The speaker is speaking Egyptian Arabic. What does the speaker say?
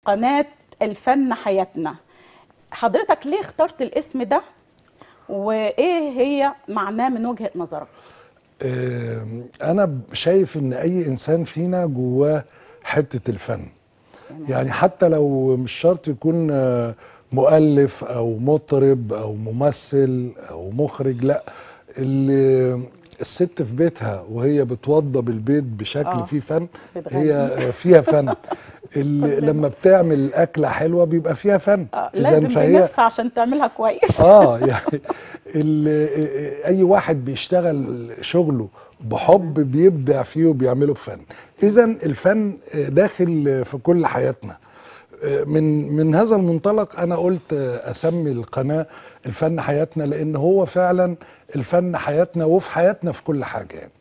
قناه الفن حياتنا حضرتك ليه اخترت الاسم ده وايه هي معناه من وجهه نظرك آم، انا شايف ان اي انسان فينا جواه حته الفن يعني حتى لو مش شرط يكون آه، مؤلف او مطرب او ممثل او مخرج لا اللي الست في بيتها وهي بتوضب البيت بشكل آه، فيه فن بتغني. هي آه، فيها فن اللي لما بتعمل اكله حلوه بيبقى فيها فن آه، إذن لازم فهي بنفس عشان تعملها كويس اه يعني ال- اي واحد بيشتغل شغله بحب بيبدع فيه وبيعمله بفن اذا الفن داخل في كل حياتنا من من هذا المنطلق انا قلت اسمي القناه الفن حياتنا لان هو فعلا الفن حياتنا وفي حياتنا في كل حاجه يعني